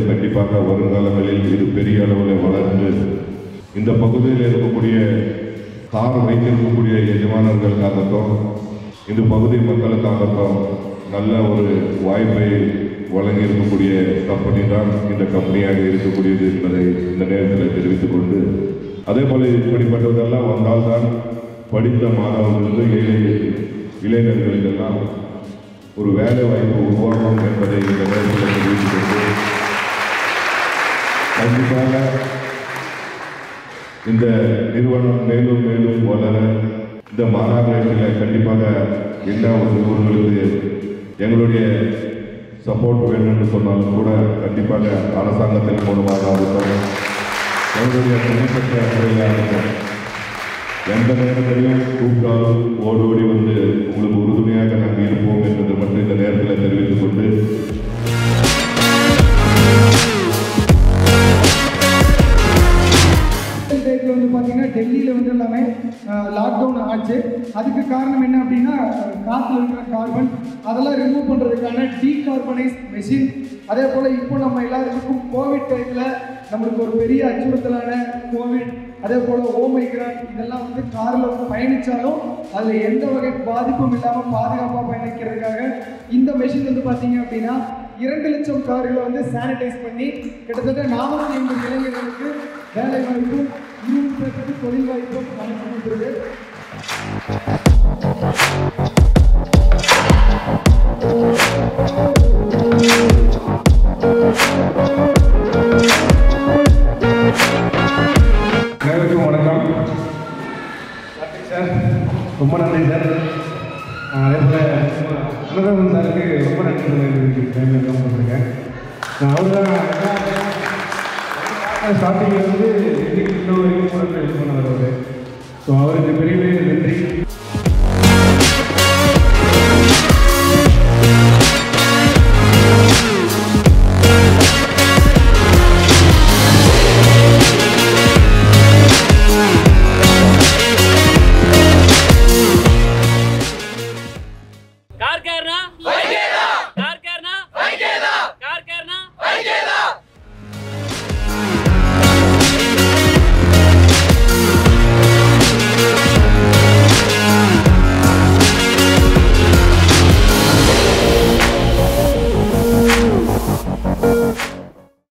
கண்டிப்பாக வருங்காலங்களில் இது பெரிய அளவில் வளர்ந்து இந்த பகுதியில் இருக்கக்கூடிய கார் வைத்திருக்கக்கூடிய எஜமானர்களுக்காகட்டும் இந்த பகுதி மக்களுக்காகட்டும் நல்ல ஒரு வாய்ப்பை வழங்கி இருக்கக்கூடிய கம்பெனி தான் இந்த கம்பெனியாக இருக்கக்கூடியது என்பதை இந்த நேரத்தில் தெரிவித்துக் கொண்டு அதே போல இப்படிப்பட்டதெல்லாம் வந்தால்தான் படித்த மாணவர்களுக்கு ஏழை இளைஞர்களுக்கெல்லாம் ஒரு வேலை வாய்ப்பு உருவாகும் என்பதை இந்த நேரத்தில் தெரிவித்துக் கொண்டு கண்டிப்பாக இந்த நிறுவனம் மேலும் மேலும் வளர இந்த மாநகராட்சியில் கண்டிப்பாக எல்லா ஊர்களுக்கு எங்களுடைய சப்போர்ட் வேணும்னு சொன்னாலும் கூட கண்டிப்பாக அரசாங்கத்தின் மூலமாக ஆகட்டும் எங்களுடைய தனிப்பட்ட முறையில் ஆகட்டும் எந்த நேரத்திலையும் கூப்பிட்டாலும் ஓடி ஓடி வந்து உங்களுக்கு உறுதுணையாக நாங்கள் இருப்போம் என்பதை மட்டும் இந்த நேரத்தில் தெரிவித்துக் கொண்டு டேட்டில் வந்து பார்த்தீங்கன்னா டெல்லியில் வந்து எல்லாமே லாக்டவுன் ஆச்சு அதுக்கு காரணம் என்ன அப்படின்னா காற்றுல இருக்கிற கார்பன் அதெல்லாம் ரிமூவ் பண்ணுறதுக்கான டீகார்பனைஸ் மெஷின் அதே போல் இப்போ நம்ம எல்லாருக்கும் கோவிட் டைமில் நம்மளுக்கு ஒரு பெரிய அச்சுறுத்தலான கோவிட் அதே போல் ஓமைக்ரான் இதெல்லாம் வந்து காரில் வந்து பயணித்தாலும் அதில் எந்த வகை பாதிப்பும் இல்லாமல் பாதுகாப்பாக பயணிக்கிறதுக்காக இந்த மெஷின் வந்து பார்த்தீங்க அப்படின்னா இரண்டு லட்சம் கார்களை வந்து சானிடைஸ் பண்ணி கிட்டத்தட்ட நானூற்றி ஐம்பது இளைஞர்களுக்கு வேலை வாய்ப்பும் இருபது பேருக்கு தொழில் வாய்ப்பும் வழங்கப்பட்டிருக்கு அனைவருக்கும் வணக்கம் கார்த்திக் சார் ரொம்ப நன்றி சார் ஆஹ் அதே போல் அன்னதானன் சாருக்கு ரொம்ப நன்றி சொல்லியிருக்கேன் டைமில் தான் பண்ணிருக்கேன் நான் அவர் தான் ஸ்டார்டிங்கில் வந்து இன்னைக்கு இன்னும் வரைக்கும் கூட ஹெல்ப் பண்ணவர் அவர் ஸோ அவருக்கு பெரிய பெரிய நன்றி